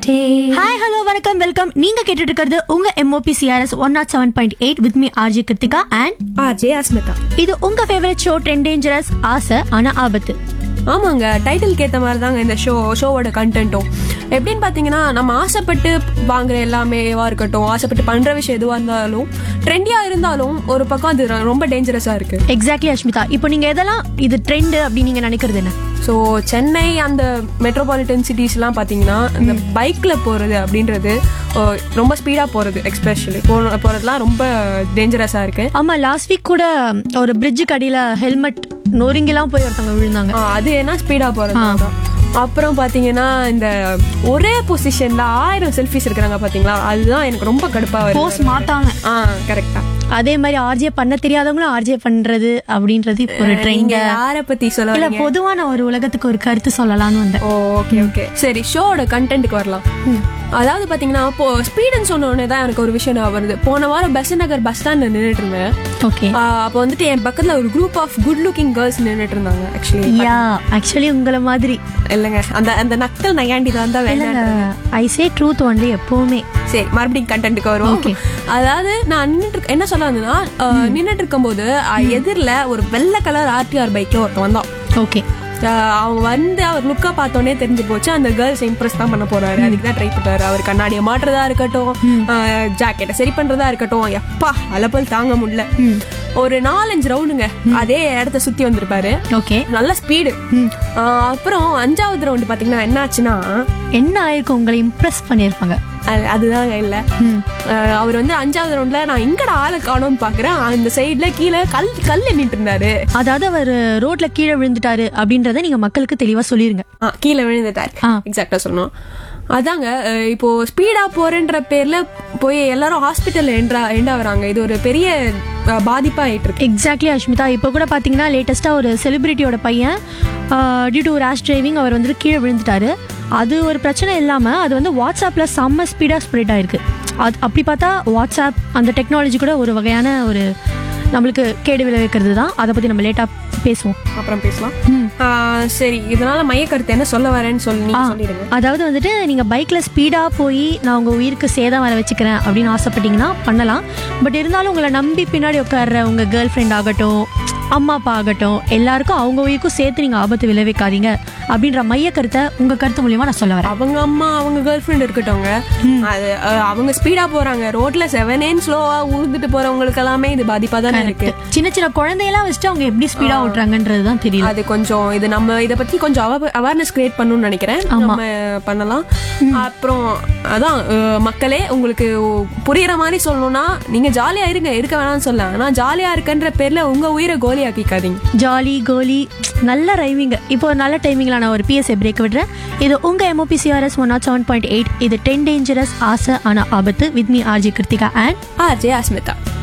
Hi hello வணக்கம் welcome நீங்க கேட்டுட்டு இருக்கிறது உங்க MOP CRS one nought seven point eight with me RJ Krithika and RJ Asmitha இது உங்க ஃபேவரட் ஷோ ட்ரெண்ட் டேஞ்சரஸ் ஆசை ஆனா ஆபத்து ஆமாங்க டைட்டிலுக்கு ஏற்ற மாதிரி தாங்க இந்த ஷோ ஷோவோட கண்டென்ட்டும் எப்படின்னு பார்த்தீங்கன்னா நம்ம ஆசைப்பட்டு வாங்குற எல்லாமேவா இருக்கட்டும் ஆசைப்பட்டு பண்ணுற விஷயம் எதுவாக இருந்தாலும் ட்ரெண்டியாக இருந்தாலும் ஒரு பக்கம் அது ர- ரொம்ப டேஞ்சரஸாக இருக்கு எக்ஸாக்ட்லி அஷ்மிதா இப்போ நீங்க எதெல்லாம் இது ட்ரெண்ட் அப்படின்னு நீங்க நினைக்கிறது என்ன ஸோ சென்னை அந்த மெட்ரோபாலிட்டன் சிட்டிஸ்லாம் பார்த்தீங்கன்னா இந்த பைக்கில் போகிறது அப்படின்றது ஓ, ரொம்ப ஸ்பீடாக போகிறது எக்ஸ்பெஷலி போ போகிறதுலாம் ரொம்ப டேஞ்சரஸாக இருக்குது ஆமா லாஸ்ட் வீக் கூட ஒரு பிரிட்ஜுக்கு அடியில ஹெல்மெட் நொறுங்கிலாம் போய் ஒருத்தவங்க விழுந்தாங்க அது என்ன ஸ்பீடாக போகிறது அப்புறம் பார்த்தீங்கன்னா இந்த ஒரே பொசிஷனில் ஆயிரம் செல்ஃபிஸ் இருக்கிறாங்க பார்த்தீங்களா அதுதான் எனக்கு ரொம்ப கடுப்பாக வருது போஸ் மாட்டாங்க ஆ கரெக்டா அதே மாதிரி ஆர்ஜே பண்ண தெரியாதவங்களும் ஆர்ஜே பண்றது அப்படின்றது இப்போ ஒரு ட்ரெண்ட் நீங்க யார பத்தி சொல்ல இல்ல வரீங்க பொதுவான ஒரு உலகத்துக்கு ஒரு கருத்து சொல்லலாம்னு வந்தேன் ஓகே ஓகே சரி ஷோவோட கண்டென்ட்க்கு வரலாம் அதாவது பாத்தீங்கன்னா இப்போ ஸ்பீடுன்னு சொன்ன உடனே தான் எனக்கு ஒரு விஷயம் ஞாபகம் வருது போன வாரம் பெசன் நகர் பஸ் ஸ்டாண்ட்ல நின்றுட்டு இருந்தேன் ஓகே ஆ, அப்போ வந்துட்டு என் பக்கத்துல ஒரு group of good looking girls நின்றுட்டு இருந்தாங்க ஆக்சுவலி யா ஆக்சுவலி உங்களை மாதிரி இல்லைங்க அந்த அந்த நக்கல் நையாண்டி தான் தான் வேண்டாம் ஐ சே ட்ரூத் ஒன்லி எப்பவுமே சரி மறுபடியும் கண்டென்ட்டுக்கு வருவோம் Okay. அதாவது நான் நின்னுட்டு இருக்க- என்ன சொல்ல வந்தேன்னா நின்றுட்டு இருக்கும்போது எதிரில் ஒரு வெள்ளை கலர் ஆர்டிஆர் பைக்ல ஒருத்தன் வந்தான் ஓகே ஆஹ் அவங்க வந்து அவர் லுக்கா பார்த்தோன்னே தெரிஞ்சு போச்சு அந்த கேர்ள்ஸ் இம்ப்ரெஸ் தான் பண்ண போறாரு அதுக்கு தான் ட்ரை பண்றாரு அவர் கண்ணாடியை மாட்டுறதா இருக்கட்டும் ஜாக்கெட்டை சரி பண்றதா இருக்கட்டும் எப்பா அலப்பல் தாங்க முடியல ஒரு நாலஞ்சு ரவுண்டுங்க அதே இடத்த சுத்தி வந்திருப்பாரு ஓகே நல்ல ஸ்பீடு அப்புறம் அஞ்சாவது ரவுண்டு பாத்தீங்கன்னா என்ன ஆச்சுன்னா என்ன ஆயிருக்கும் உங்களை இம்ப்ரெஸ் பண்ணிருப்பாங்க அது- அதுதாங்க இல்ல ஆஹ் அவர் வந்து அஞ்சாவது ரவுண்ட்ல நான் எங்கடா ஆளை காணோம்னு பாக்குறேன் அந்த சைடுல கீழே கல் கல் எண்ணிட்டு இருந்தாரு அதாவது அவர் ரோட்ல கீழே விழுந்துட்டாரு அப்படின்றத நீங்க மக்களுக்கு தெளிவா சொல்லிருங்க ஆ, கீழே விழுந்துட்டார் ஆ. எக்ஸாக்டா சொல்லணும் அதாங்க அஹ், இப்போ ஸ்பீடா போறேன்ற பேர்ல போய் எல்லாரும் ஹாஸ்பிட்டல்ல எண்டா எண்டா வராங்க இது ஒரு பெரிய அஹ், பாதிப்பா ஆயிட்டு இருக்கு எக்ஸாக்ட்லி அஷ்மிதா இப்போ கூட பார்த்தீங்கன்னா லேட்டஸ்ட்டாக ஒரு செலிபிரிட்டியோட பையன் டியூ டு ரேஷ் டிரைவிங் அவர் வந்துட்டு கீழே விழுந்துட்டாரு அது ஒரு பிரச்சனை இல்லாமல் அது வந்து வாட்ஸ்அப்பில் செம்ம ஸ்பீடாக ஸ்ப்ரெட் ஆயிருக்கு அது அப்படி பார்த்தா வாட்ஸ்அப் அந்த டெக்னாலஜி கூட ஒரு வகையான ஒரு நம்மளுக்கு கேடு விளைவிக்கிறது தான் அதை பற்றி நம்ம லேட்டாக பேசுவோம் அப்புறம் பேசலாம் ஆ, சரி இதனால மைய கருத்து என்ன சொல்ல வரேன்னு சொல்லி நீங்க சொல்லிடுங்க அதாவது வந்துட்டு நீங்கள் பைக்கில் ஸ்பீடாக போய் நான் உங்கள் உயிருக்கு சேதம் வர வச்சுக்கிறேன் அப்படின்னு ஆசைப்பட்டீங்கன்னா பண்ணலாம் பட் இருந்தாலும் உங்களை நம்பி பின்னாடி உட்கார்ற உங்கள் கேர்ள் ஃப்ரெண்ட் ஆகட்டும் அம்மா அப்பா ஆகட்டும் எல்லாருக்கும் அவங்க உயிருக்கும் சேர்த்து நீங்கள் ஆபத்து விளைவிக்காதீங்க அப்படின்ற மைய கருத்தை உங்கள் கருத்து மூலியமா நான் சொல்ல வரேன் அவங்க அம்மா அவங்க கேர்ள் ஃப்ரெண்ட் இருக்கட்டவங்க அது அஹ், அவங்க ஸ்பீடா போறாங்க ரோட்ல செவனேன்னு ஸ்லோவா ஊர்ந்துட்டு போறவங்களுக்கு எல்லாமே இது பாதிப்பா தானே இருக்கு சின்ன சின்ன குழந்தையெல்லாம் வச்சுட்டு அவங்க எப்படி ஸ்பீடாக ஓட்டுறாங்கன்றது தான் தெரியும் அது கொஞ்சம் இது நம்ம இத பத்தி கொஞ்சம் அவேர்னஸ் கிரியேட் பண்ணணும்னு நினைக்கிறேன் நம்ம பண்ணலாம் அப்புறம் அதான் அஹ், மக்களே உங்களுக்கு புரியுற மாதிரி சொல்லணும்னா நீங்க ஜாலியா இருங்க இருக்க வேணாம்னு சொல்ல ஆனா ஜாலியா இருக்கன்ற பேர்ல உங்க உயிரை கோலி ஆக்கிக்காதீங்க ஜாலி கோலி நல்ல ரைமிங் இப்போ ஒரு நல்ல டைமிங்கில் நான் ஒரு பிஎஸ்ஏ பிரேக் விடுறேன் இது உங்கள் MOP CRS one nought seven point eight இது டென் டேஞ்சரஸ் ஆசை ஆன ஆபத்து with me RJ Krithika and RJ Asmita